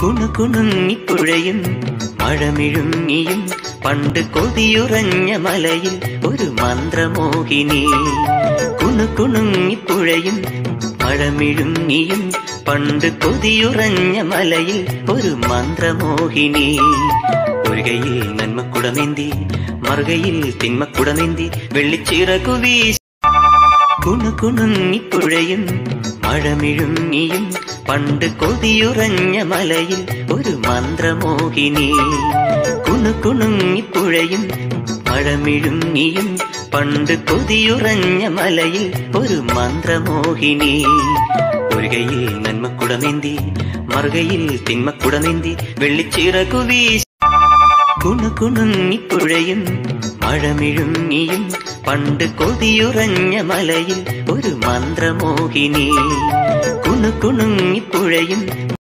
കുണുകുണുങ്ങിപ്പുഴയും മഴമിഴുങ്ങിയും പണ്ട് കൊതിയുറഞ്ഞ മലയിൽ ഒരു മന്ത്രമോഹിനി കുണുകുണുങ്ങിപ്പുഴയും മഴമിഴുങ്ങിയും പണ്ട് കൊതിയുറഞ്ഞ മലയിൽ ഒരു മന്ത്രമോഹിനി ഒരു കൈയിൽ നന്മക്കുടമേന്തി മറുകയിൽ തിന്മക്കുടമേന്തി വെള്ളിച്ചിറകു വീശി കുണുകുണുങ്ങിപ്പുഴയും മഴമിഴുങ്ങിയും പണ്ട് കൊതിയുറഞ്ഞ മലയിൽ ഒരു മന്ത്രമോഹിനി കുണുകുണുങ്ങിപ്പുഴയും മഴമിഴുങ്ങിയും പണ്ട് കൊതിയുറഞ്ഞ മലയിൽ ഒരു മന്ത്രമോഹിനി ഒരു കൈയിൽ നന്മക്കുടമേന്തി മറുകയിൽ തിന്മക്കുടമേന്തി വെള്ളിച്ചിറകു വീശി കുണുകുണുങ്ങിപ്പുഴയും മഴമിഴുങ്ങിയും പണ്ട് കൊതിയുറഞ്ഞ മലയിൽ ഒരു മന്ത്രമോഹിനി കുണുകുണുങ്ങിപ്പുഴയും